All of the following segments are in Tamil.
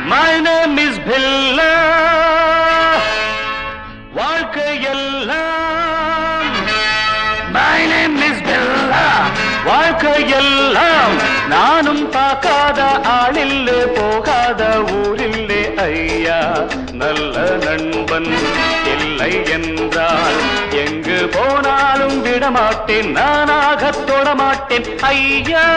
My name is Billa. வாழ்க்கையெல்லாம் My name is Billa. வாழ்க்கையெல்லாம் நானும் பார்க்காத ஆளில்லே போகாத ஊரில்லே ஐயா நல்ல நண்பன் இல்லை என்றால் எங்கு போனாலும் விடமாட்டேன் நானாகத் தொடமாட்டேன் ஐயா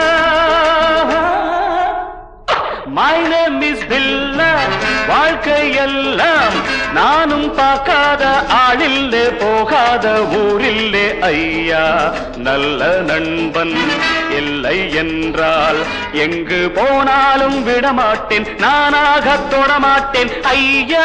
My name is Billa வாழ்க்கையெல்லாம் நானும் பார்க்காத ஆளில்லே போகாத ஊரில்லே ஐயா நல்ல நண்பன் இல்லை என்றால் எங்கு போனாலும் விடமாட்டேன் நானாகத் தொடமாட்டேன் ஐயா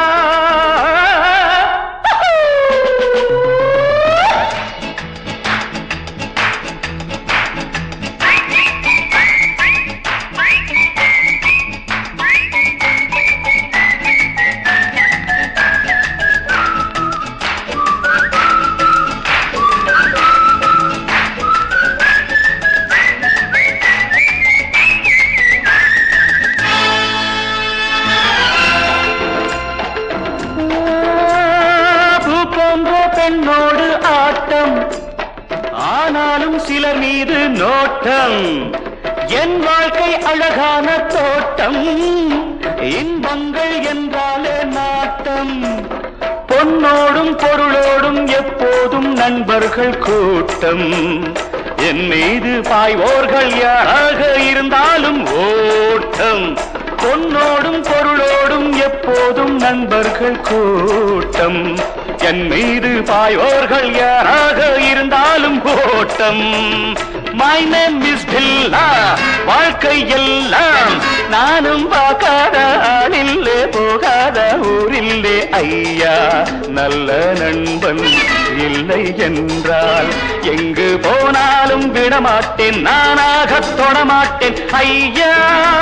பூ போன்ற பெண்ணோடு ஆட்டம் ஆனாலும் சிலர் மீது நோட்டம் என் வாழ்க்கை அழகான தோட்டம் இன்பங்கள் என்றாலே நாட்டம் பொன்னோடும் பொருளோடும் எப்போதும் நண்பர்கள் கூட்டம் என் மீது பாய்வோர்கள் யாராக இருந்தாலும் ஓட்டம் பொன்னோடும் பொருளோடும் எப்போதும் நண்பர்கள் கூட்டம் என் மீது பாயோர்கள் யாராக இருந்தாலும் ஓட்டம் மை நேம் இஸ் பில்லா வாழ்க்கை எல்லாம் நானும் பார்க்காத ஆளில்லே போகாத ஊரில்லே ஐயா நல்ல நண்பன் இல்லை என்றால் எங்கு போனாலும் விடமாட்டேன் நானாகத் தொடமாட்டேன் ஐயா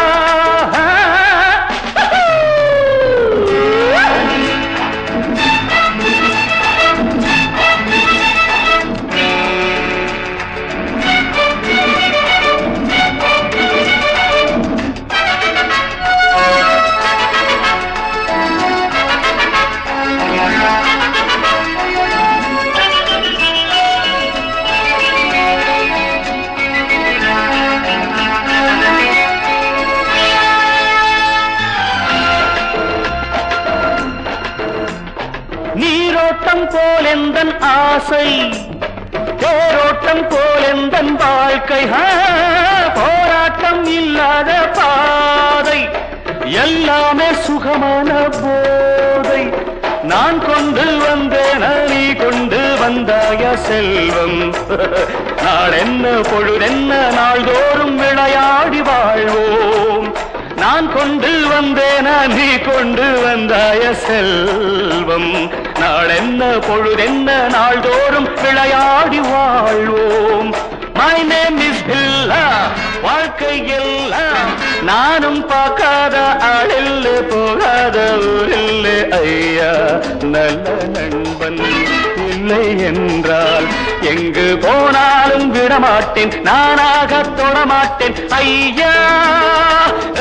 நீரோட்டம் போல் எந்தன் ஆசை தேரோட்டம் போல் எந்தன் வாழ்க்கை ஆ, போராட்டம் இல்லாத பாதை எல்லாமே சுகமான போதை நான் கொண்டு வந்தேன் நீ கொண்டு வந்தாய செல்வம் நாளென்ன பொழுதென்ன நாள்தோறும் விளையாடி வாழ்வோம் நான் கொண்டு வந்தேன நீ கொண்டு வந்தாய செல்வம் நாளென்ன பொழுதென்ன நாள்தோறும் விளையாடி வாழ்வோம் மை நேம் இஸ் பில்லா வாழ்க்கை எல்லாம் நானும் பார்க்காத ஆளில்லை போகாத ஊரில்லை ஐயா நல்ல நண்பன் இல்லை என்றால் எங்கு போனாலும் விடமாட்டேன் நானாக தொடமாட்டேன் ஐயா